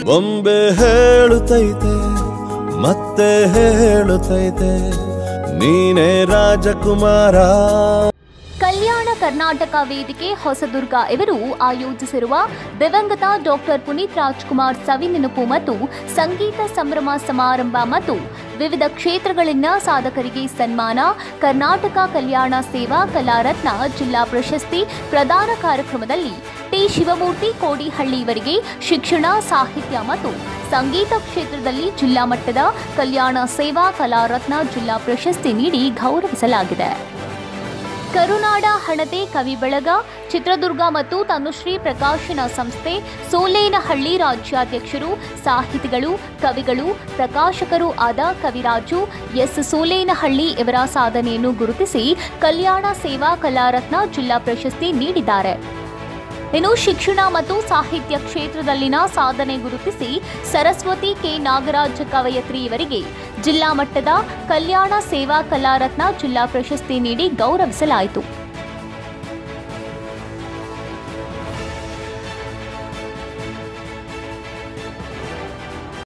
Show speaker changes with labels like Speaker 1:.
Speaker 1: ಬೊಂಬೆ ಹೇಳುತ್ತೈತೆ ಮತ್ತೆ ಹೇಳುತ್ತೈತೆ ನೀನೇ ರಾಜಕುಮಾರ
Speaker 2: ಕಲ್ಯಾಣ ಕರ್ನಾಟಕ ವೇದಿಕೆ ಹೊಸದುರ್ಗ ಇವರು ಆಯೋಜಿಸಿರುವ ದಿವಂಗತ ಡಾಕ್ಟರ್ ಪುನೀತ್ ರಾಜ್ಕುಮಾರ್ ಸವಿನೆನಪು ಮತ್ತು ಸಂಗೀತ ಸಂಭ್ರಮ ಸಮಾರಂಭ ಮತ್ತು ವಿವಿಧ ಕ್ಷೇತ್ರಗಳಲ್ಲಿನ ಸಾಧಕರಿಗೆ ಸನ್ಮಾನ ಕರ್ನಾಟಕ ಕಲ್ಯಾಣ ಸೇವಾ ಕಲಾರತ್ನ ಜಿಲ್ಲಾ ಪ್ರಶಸ್ತಿ ಪ್ರದಾನ ಕಾರ್ಯಕ್ರಮದಲ್ಲಿ ಟಿ ಶಿವಮೂರ್ತಿ ಕೋಡಿಹಳ್ಳಿ ಇವರಿಗೆ ಶಿಕ್ಷಣ ಸಾಹಿತ್ಯ ಮತ್ತು ಸಂಗೀತ ಕ್ಷೇತ್ರದಲ್ಲಿ ಜಿಲ್ಲಾ ಮಟ್ಟದ ಕಲ್ಯಾಣ ಸೇವಾ ಕಲಾರತ್ನ ಜಿಲ್ಲಾ ಪ್ರಶಸ್ತಿ ನೀಡಿ ಗೌರವಿಸಲಾಗಿದೆ ಕರುನಾಡ ಹಣತೆ ಕವಿ ಬಳಗ ಚಿತ್ರದುರ್ಗ ಮತ್ತು ತನುಶ್ರೀ ಪ್ರಕಾಶನ ಸಂಸ್ಥೆ ಸೋಲೇನಹಳ್ಳಿ ರಾಜ್ಯಾಧ್ಯಕ್ಷರು ಸಾಹಿತಿಗಳು ಕವಿಗಳು ಪ್ರಕಾಶಕರು ಆದ ಕವಿರಾಜು ಎಸ್ ಸೋಲೇನಹಳ್ಳಿ ಇವರ ಸಾಧನೆಯನ್ನು ಗುರುತಿಸಿ ಕಲ್ಯಾಣ ಸೇವಾ ಕಲಾರತ್ನ ಜಿಲ್ಲಾ ಪ್ರಶಸ್ತಿ ನೀಡಿದ್ದಾರೆ ಇನ್ನು ಶಿಕ್ಷಣ ಮತ್ತು ಸಾಹಿತ್ಯ ಕ್ಷೇತ್ರದಲ್ಲಿನ ಸಾಧನೆ ಗುರುತಿಸಿ ಸರಸ್ವತಿ ಕೆ ನಾಗರಾಜ ಕವಯತ್ರಿ ಇವರಿಗೆ ಜಿಲ್ಲಾ ಮಟ್ಟದ ಕಲ್ಯಾಣ ಸೇವಾ ಕಲಾರತ್ನ ಜಿಲ್ಲಾ ಪ್ರಶಸ್ತಿ ನೀಡಿ ಗೌರವಿಸಲಾಯಿತು